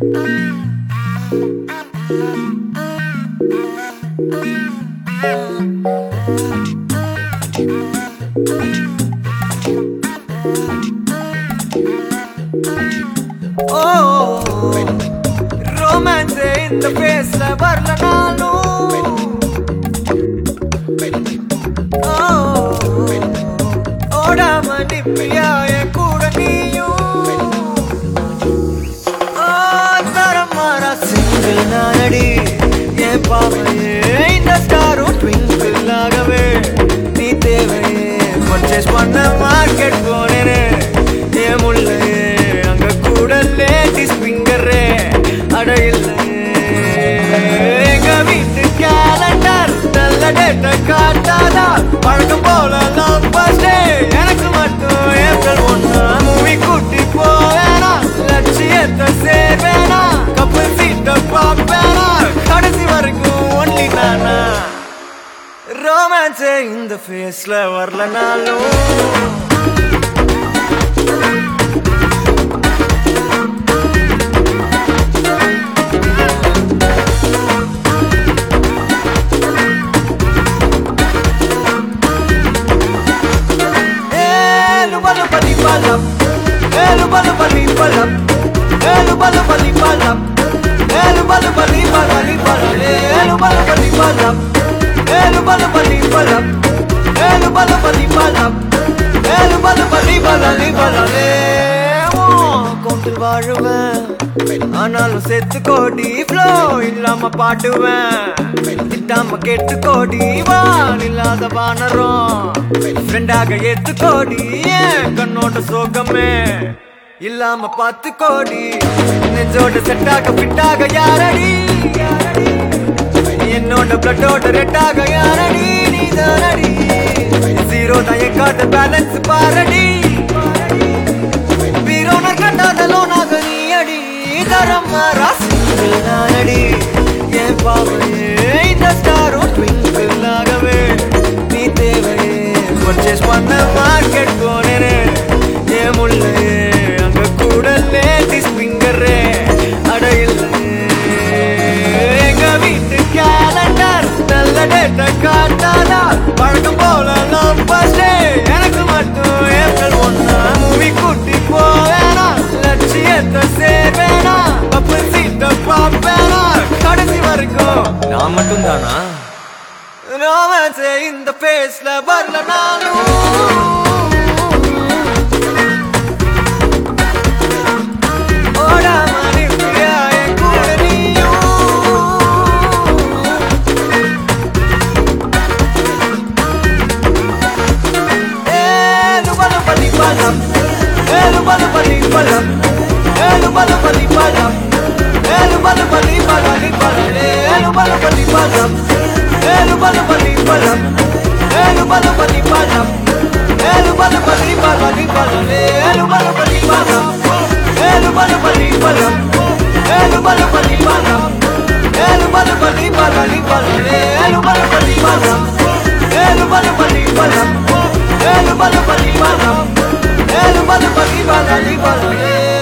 ஓ romance இந்த பேஸ்ல வரலனாலும் ஓ, ஓடாம நிப்பியா என் கூட நீயும் ஓ, தரமாறா single நானடி. என் பாவையே இந்த ஸ்டாரும் twinkle ஆகவே நீ தேவையே purchase பண்ண market போனேனே. என் முள்ளையே, அங்க கூட ladies finger ஏ. அட இல்லையே. எங்க வீட்டு calendar நல்ல date அ காட்டாதா? வழக்கம் போல love birthday. எனக்கு மட்டும் ஏப்ரல் ஒண்ணு மூவி கூட்டி போவேனா லட்சியத்தை சேர்வேனா கப்பல் சீட்டை பார்ப்பேனா கடைசி வரைக்கும் ஒன்லி நானா ரோமான்ஸே இந்த ஃபேஸ்ல வரலனாலும் Elubalubalibalam, elubalubalibalam, elubalubalibalam, elubalubalibalam, elubalubalibalam, elubalubalibalam, elubalubalibalam, elubalubalibalam, கொண்டில் வாழுவேன் ஆனாலும் செத்து கோடி ஃப்ளோ இல்லாம பாட்டுவேன் திட்டாம கெட்டு கோடி வான் இல்லாத வானரும் ஃப்ரெண்டாக எத்து கோடி ஏன் கண்ணோட சோகமே இல்லாம பத்து கோடி நெஞ்சோட செட்டாக பிட்டாக யாரடி யாரடி? என்னோட பிளட்டோட ரெட்டாக யாரடி நீ தானடி ஜீரோ தான் என் காட்ட பேலன்ஸ் பாரடி வீரோன கண்டாத லோனாக நீ அடி தரம் ராசிகள் நானடி என் பாவையே இந்த ஸ்டாரும் ட்விங்கிள் ஆகவே நீ தேவையே பர்ச்சேஸ் பண்ண மார்க்கெட் போனேனே என் முள்ளையே அங்க கூட லேடிஸ் ஃபிங்கரே அட இல்லையே எங்க வீட்டு கேலண்டர் நல்ல டேட்டை காட்டாதா வழக்கம் போல லவ் பர்ஸ்டே எனக்கு மட்டும் ஏப்ரல் ஒண்ணா மூவி கூட்டி போவேனா லட்சியத்தை சேர்வேனா பப்பு சீட்டை பார்ப்பேனா கடைசி வரைக்கும் நான் மட்டும் தானா ரோமான்ஸே இந்த பேஸ்ல வரலனாலும் ஓடாம நிற்கிறியா என் கூட நீயும் Elubalubalibalam, elubalubalibalam, elubalubalibalam, elubalubalibalam, elubalubalibalam, elubalubalibalam, elubalubalibalam, elubalubalibalam, elubalubalibalam, elubalubalibalam, elubalubalibalam, elubalubalibalam, elubalubalibalam, elubalubalibalam. Elu balu bali balam, elu balu bali balam, bali balam,